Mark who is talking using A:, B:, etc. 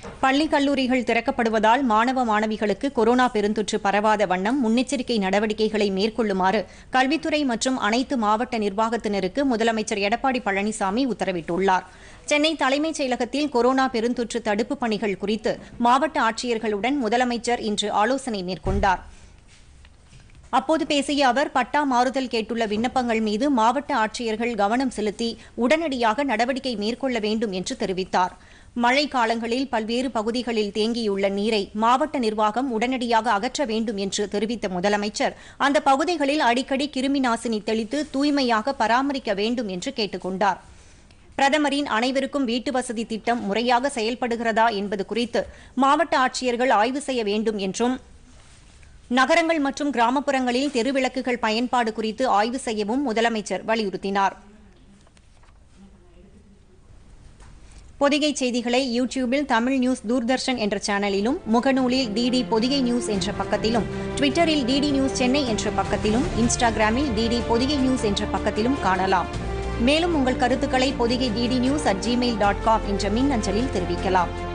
A: பள்ளி கல்லூரிகள் திறக்கப்படுவதால் மாணவ மாணவிகளுக்கு கொரோனா பெருந்தொற்று பரவாத வண்ணம் முன்னெச்சரிக்கை நடவடிக்கைகளை மேற்கொள்ளுமாறு கல்வித்துறை மற்றும் அனைத்து மாவட்ட நிர்வாகத்தினருக்கு முதலமைச்சர் எடப்பாடி பழனிசாமி உத்தரவிட்டுள்ளார் சென்னை தலைமைச் செயலகத்தில் கொரோனா பெருந்தொற்று தடுப்புப் பணிகள் குறித்து மாவட்ட ஆட்சியர்களுடன் முதலமைச்சர் இன்று ஆலோசனை மேற்கொண்டார் அப்போது பேசிய அவர் பட்டா மாறுதல் கேட்டுள்ள விண்ணப்பங்கள் மீது மாவட்ட ஆட்சியர்கள் கவனம் செலுத்தி உடனடியாக நடவடிக்கை மேற்கொள்ள வேண்டும் என்று தெரிவித்தார் மழை காலங்களில் பல்வேறு பகுதிகளில் தேங்கியுள்ள நீரை மாவட்ட நிர்வாகம் உடனடியாக அகற்ற வேண்டும் என்று தெரிவித்த முதலமைச்சர் அந்த பகுதிகளில் அடிக்கடி கிருமி நாசினி தெளித்து தூய்மையாக பராமரிக்க வேண்டும் என்று கேட்டுக் கொண்டார் பிரதமரின் அனைவருக்கும் வீட்டு வசதி திட்டம் முறையாக செயல்படுகிறதா என்பது குறித்து மாவட்ட ஆட்சியர்கள் ஆய்வு செய்ய வேண்டும் என்றும் நகரங்கள் மற்றும் கிராமப்புறங்களில் தெருவிளக்குகள் பயன்பாடு குறித்து ஆய்வு செய்யவும் முதலமைச்சர் வலியுறுத்தினார் பொதிகை செய்திகளை யூடியூபில் தமிழ் நியூஸ் தூர்தர்ஷன் என்ற சேனலிலும் முகநூலில் டிடி பொதிகை நியூஸ் என்ற பக்கத்திலும் ட்விட்டரில் டிடி நியூஸ் சென்னை என்ற பக்கத்திலும் இன்ஸ்டாகிராமில் டிடி பொதிகை நியூஸ் என்ற பக்கத்திலும் காணலாம் மேலும் உங்கள் கருத்துக்களை Podhigai DD news at gmail dot com என்ற மின் அஞ்சலில் தெரிவிக்கலாம்